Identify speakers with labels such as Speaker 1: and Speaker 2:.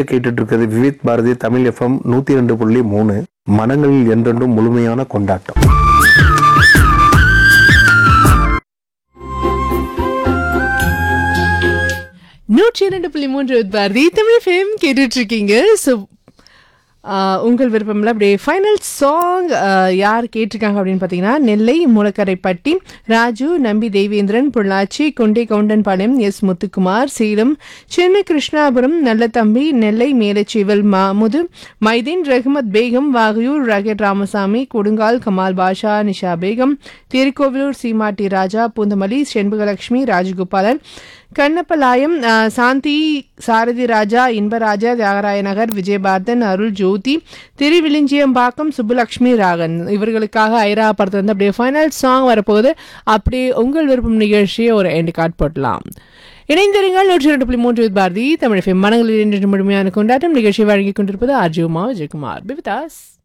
Speaker 1: கேட்டுட்டு இருக்கிறது விவித் பாரதி தமிழ் எஃப்எம் நூத்தி ரெண்டு புள்ளி மூணு மனங்களில் என்றென்றும் முழுமையான கொண்டாட்டம்
Speaker 2: நூற்றி இரண்டு புள்ளி மூன்று பாரதி தமிழ் ஃபேம் கேட்டுட்டு இருக்கீங்க ஸோ உங்கள் விருப்பம்ல அப்படியே ஃபைனல் சாங் யார் கேட்டிருக்காங்க அப்படின்னு பார்த்தீங்கன்னா நெல்லை மூலக்கரைப்பட்டி ராஜு நம்பி தேவேந்திரன் பொள்ளாச்சி கொண்டை கவுண்டன்பாளையம் எஸ் முத்துக்குமார் சேலம் சின்ன கிருஷ்ணாபுரம் நல்லதம்பி நெல்லை மேலச்சீவல் மாமுது மைதீன் ரஹ்மத் பேகம் வாகையூர் ரகட் ராமசாமி கொடுங்கால் கமால் பாஷா நிஷா பேகம் திருக்கோவிலூர் சீமாட்டி ராஜா பூந்தமல்லி செண்பகலட்சுமி ராஜகோபாலன் கண்ணப்பலாயம் ஆ, சாந்தி சாரதி ராஜா இன்பராஜா தியாகராய நகர் விஜயபாரதன் அருள் ஜோதி திருவிழிஞ்சியம்பாக்கம் சுப்புலக்ஷ்மி ராகன் இவர்களுக்காக ஐரா படத்துல வந்து அப்படியே ஃபைனல் சாங் வரப்போகுது அப்படியே உங்கள் விருப்பம் நிகழ்ச்சியை ஒரு எண்டு கார்ட் போடலாம் இணைந்திருங்கள் நூற்றி ரெண்டு புள்ளி மூன்று பாரதி தமிழ் FM மனங்களில் இன்று முழுமையான கொண்டாட்டம் நிகழ்ச்சி வழங்கிக் கொண்டிருப்பது அர்ஜுமா விஜயகுமார் பிபிதாஸ்